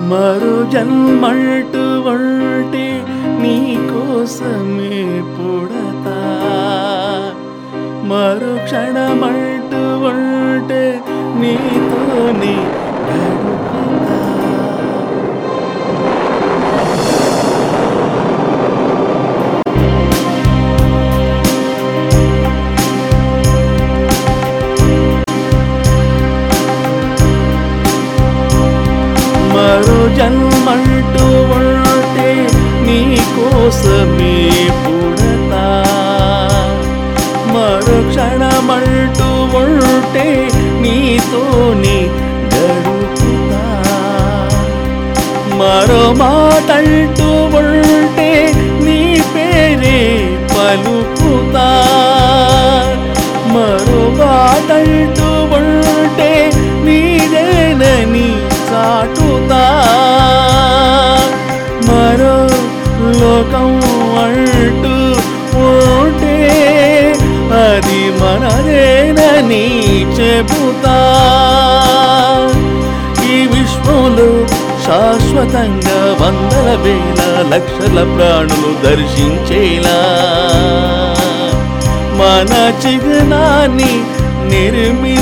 మరో జన్మంటూ ఉంటే నీ కోసమే పుడతా మరో క్షణమంటూ ఉంటే నీతోనే గడుపుతా మరో జన్మంటూ ఉంటే నీ కోసమే పుడతా మరో క్షణమంటూ ఉంటే నీతోనే గడుపుతా మరో మాటంటూ ఉంటే నీ పేరే పలుకుతా మరో మాటంటూ ఉంటే నీదేనని చాటుతా మరో లోకం అంటూ ఉంటే అది మనదేనని చెబుతా ఈ విశ్వంలో శాశ్వతంగా వందల వేల లక్షల ప్రాణులు దర్శించేలా మన చిహ్నాన్ని నిర్మి